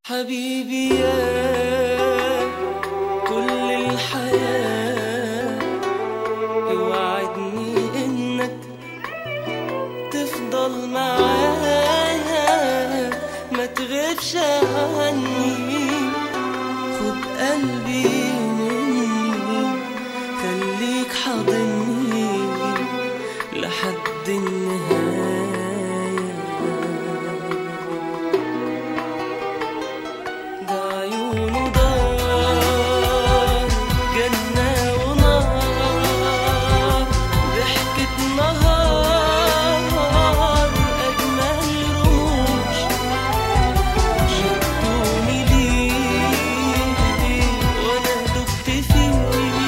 حبيبي يا كل الحياة اوعدني انك تفضل معايا ما تغيبش عني خد قلبي مني خليك حاضني لحد النهاية ده عيونه دار جنة ونار ضحكة نهار أجمل رموش شدوني ليه وأنا دبت فيه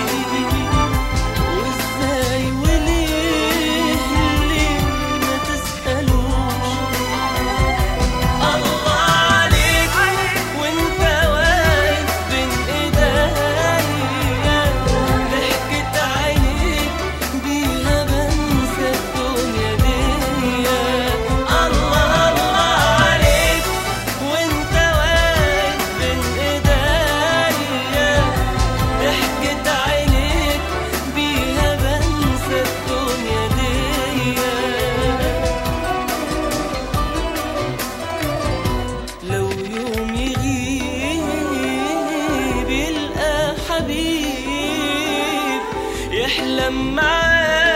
وإزاي وليه ليه ما تسألوش الله عليك وانت واقف بين ايديا ضحكة عينيك بيها بنسى الدنيا دي الله الله عليك وانت واقف بين ايديا ضحكة عينيك بيها بنسى الدنيا دي لو يوم يغيب يلقى حبيب يحلم معاه